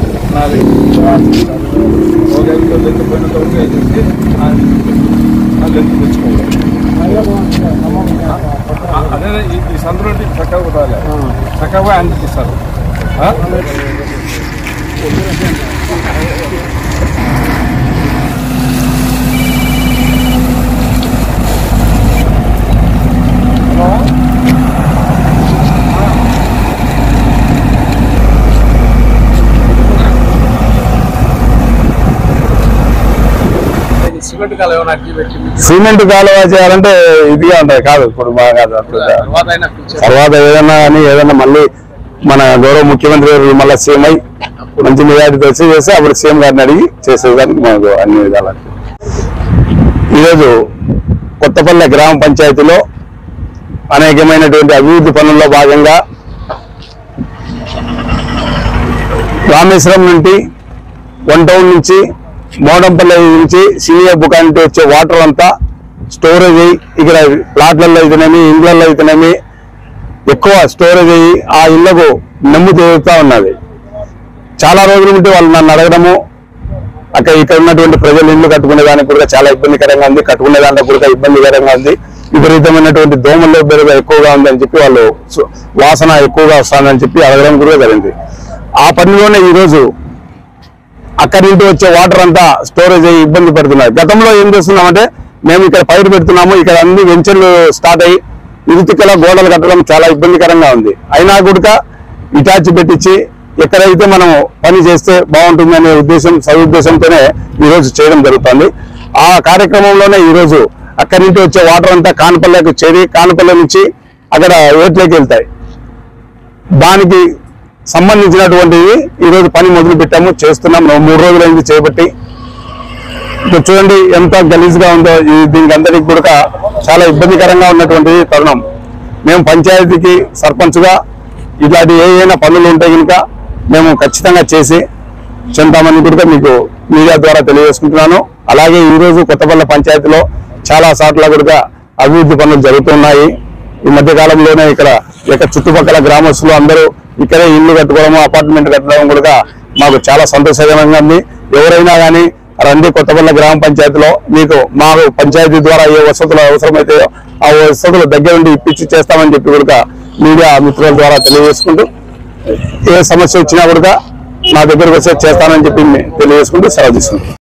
నాది ఒక ఐదు లెంత్ పోయిన తర్వాత వేసేసి ఆ ఆ లెంత్ తెచ్చుకోవాలి ఆ, అదే ఈ ఈ సందులో చక్కగా కుట్టాలి చక్కగా అందుకు ఇస్తారు ఆ? సిమెంట్ కాలు ఏమైనా అడ్డు పెట్టి సిమెంట్ కాలువ చేయాలంటే ఇదిగా ఉంటాయి కాదు ఇప్పుడు బాగా కాదు అట్లా. తర్వాత అయినా ఫ్యూచర్ తర్వాత ఏదైనా కానీ ఏదైనా మళ్ళీ మన గౌరవ ముఖ్యమంత్రి గారు మళ్ళీ సీఎం అయి మంచి మెజార్టీతో వచ్చి చేస్తే అప్పుడు సీఎం గారిని అడిగి చేసేదానికి మాకు అన్ని విధాలు ఈరోజు కొత్తపల్లె గ్రామ పంచాయతీలో అనేకమైనటువంటి అభివృద్ధి పనుల్లో భాగంగా రామేశ్వరం నుండి వన్ టౌన్ నుంచి మోడంపల్లి నుంచి సీనియర్ బుకానికి వచ్చే వాటర్ అంతా స్టోరేజ్ అయ్యి ఇక్కడ ప్లాట్లలో అయితేనేమి ఇండ్లలో అయితేనేమి ఎక్కువ స్టోరేజ్ అయ్యి ఆ ఇళ్లకు నెమ్ము తిరుగుతూ ఉన్నది చాలా రోజుల నుండి వాళ్ళు నన్ను అడగడము అక్కడ ఇక్కడ ఉన్నటువంటి ప్రజలు ఇల్లు కట్టుకునే దానికి కూడా చాలా ఇబ్బందికరంగా ఉంది కట్టుకునే దాంట్లో కూడా ఇబ్బందికరంగా ఉంది విపరీతమైనటువంటి దోమల్లో బెరుగ ఎక్కువగా ఉంది అని చెప్పి వాళ్ళు సు- వాసన ఎక్కువగా వస్తుందని చెప్పి అడగడం కూడా జరిగింది ఆ పనిలోనే ఈరోజు అక్కడి నుండి వచ్చే వాటర్ అంతా స్టోరేజ్ అయ్యి ఇబ్బంది పడుతున్నారు గతంలో ఏం చేస్తున్నామంటే మేము ఇక్కడ పైరు పెడుతున్నాము ఇక్కడ అన్ని వెంచర్లు స్టార్ట్ అయ్యి ఇరుతికల గోడలు కట్టడం చాలా ఇబ్బందికరంగా ఉంది అయినా కూడా ఇటాచి పెట్టించి ఎక్కడైతే మనం పని చేస్తే బాగుంటుందనే ఉద్దేశం సదుద్దేశంతోనే ఈరోజు చేయడం జరుగుతుంది ఆ కార్యక్రమంలోనే ఈరోజు అక్కడి నుండి వచ్చే వాటర్ అంతా కానపల్లెకు చేరి కానపల్లె నుంచి అక్కడ ఏట్లోకి వెళ్తాయి దానికి సంబంధించినటువంటివి ఈరోజు పని మొదలు పెట్టాము చేస్తున్నాం మేము మూడు రోజులైంది చేపట్టి ఇప్పుడు చూడండి ఎంత గలీజ్గా ఉందో ఈ దీనికి అందరికి కూడా చాలా ఇబ్బందికరంగా ఉన్నటువంటి తరుణం మేము పంచాయతీకి సర్పంచ్గా ఇట్లాంటి ఏ అయినా పనులు ఉంటే కనుక మేము ఖచ్చితంగా చేసి చెందామని కూడా మీకు మీడియా ద్వారా తెలియజేసుకుంటున్నాను అలాగే ఈరోజు కొత్తపల్లి పంచాయతీలో చాలా సార్లు కూడా అభివృద్ధి పనులు జరుగుతున్నాయి ఈ మధ్య కాలంలోనే ఇక్కడ ఇక చుట్టుపక్కల గ్రామస్తులు అందరూ ఇక్కడే ఇల్లు కట్టుకోవడము అపార్ట్మెంట్ కట్టడం కూడా మాకు చాలా సంతోషకరంగా ఉంది ఎవరైనా కానీ రండి కొత్తపల్లి గ్రామ పంచాయతీలో మీకు మా పంచాయతీ ద్వారా ఏ వసతులు అవసరమైతే ఆ వసతులు దగ్గర నుండి ఇప్పించి చేస్తామని చెప్పి కూడా మీడియా మిత్రుల ద్వారా తెలియజేసుకుంటూ ఏ సమస్య వచ్చినా కూడా నా దగ్గరకు వచ్చి చేస్తానని చెప్పి తెలియజేసుకుంటూ సెలవు తీసుకుంటాం